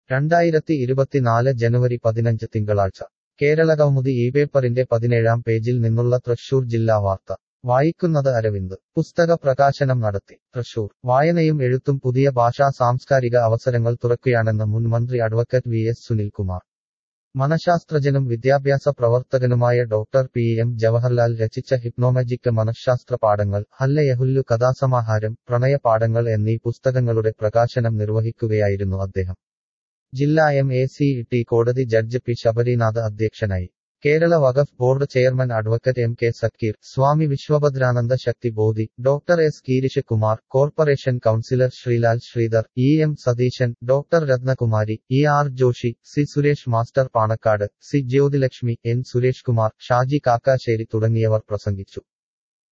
രണ്ടായിരത്തി ഇരുപത്തിനാല് ജനുവരി പതിനഞ്ച് തിങ്കളാഴ്ച കേരളകൗമുദി ഈ പേപ്പറിന്റെ പതിനേഴാം പേജിൽ നിന്നുള്ള തൃശൂർ ജില്ലാ വാർത്ത വായിക്കുന്നത് അരവിന്ദ് പുസ്തക പ്രകാശനം നടത്തി തൃശൂർ വായനയും എഴുത്തും പുതിയ ഭാഷാ സാംസ്കാരിക അവസരങ്ങൾ തുറക്കുകയാണെന്ന് മുൻ മന്ത്രി അഡ്വക്കറ്റ് വി എസ് സുനിൽകുമാർ മനഃശാസ്ത്രജ്ഞനും വിദ്യാഭ്യാസ പ്രവർത്തകനുമായ ഡോക്ടർ പി എം ജവഹർലാൽ രചിച്ച ഹിപ്നോമജിക് മനഃശാസ്ത്ര പാഠങ്ങൾ ഹല്ലയഹുല്ലു കഥാസമാഹാരം പ്രണയ പാഠങ്ങൾ എന്നീ പുസ്തകങ്ങളുടെ പ്രകാശനം നിർവഹിക്കുകയായിരുന്നു അദ്ദേഹം ജില്ലാ എം എ സി ടി കോടതി ജഡ്ജ് പി ശബരിനാഥ് അധ്യക്ഷനായി Kerala Waqf board chairman advocate M K Zakir Swami Vishwabhadrananda Shakti Bodhi doctor S Kirish Kumar corporation councillor Sreelal Sreedhar E M Satheesan doctor Ratnakumari E R Joshy C Suresh master Panakkad C Jyothilakshmi N Suresh Kumar Shaji Kakkassery തുടങ്ങിയവർ പ്രസംഗിച്ചു